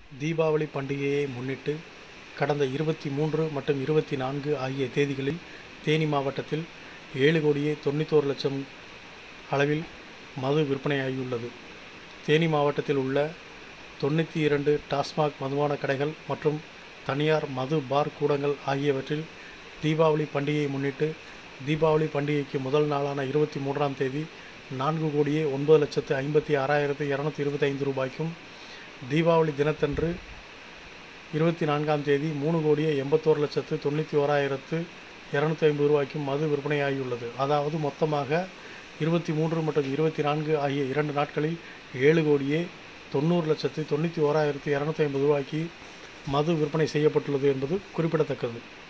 தீபாவளி பண்டிகையை முன்னிட்டு கடந்த இருபத்தி மூன்று மற்றும் இருபத்தி நான்கு ஆகிய தேதிகளில் தேனி மாவட்டத்தில் ஏழு கோடியே தொண்ணூத்தோரு லட்சம் அளவில் மது விற்பனையாகியுள்ளது தேனி மாவட்டத்தில் உள்ள தொண்ணூற்றி இரண்டு டாஸ்மாக் மதுபான கடைகள் மற்றும் தனியார் மது பார் கூடங்கள் ஆகியவற்றில் தீபாவளி பண்டிகையை முன்னிட்டு தீபாவளி பண்டிகைக்கு முதல் நாளான இருபத்தி மூன்றாம் தேதி நான்கு கோடியே ஒன்பது லட்சத்து ஐம்பத்தி ஆறாயிரத்து இரநூத்தி இருபத்தைந்து ரூபாய்க்கும் தீபாவளி தினத்தன்று இருபத்தி நான்காம் தேதி மூணு கோடியே எண்பத்தோரு லட்சத்து தொண்ணூற்றி ஓராயிரத்து இரநூத்தி ஐம்பது ரூபாய்க்கும் மது விற்பனையாகியுள்ளது அதாவது மொத்தமாக இருபத்தி மூன்று மற்றும் இருபத்தி நான்கு ஆகிய இரண்டு நாட்களில் ஏழு கோடியே தொண்ணூறு லட்சத்து தொண்ணூற்றி ஓராயிரத்து இரநூத்தி ஐம்பது ரூபாய்க்கு மது விற்பனை செய்யப்பட்டுள்ளது என்பது குறிப்பிடத்தக்கது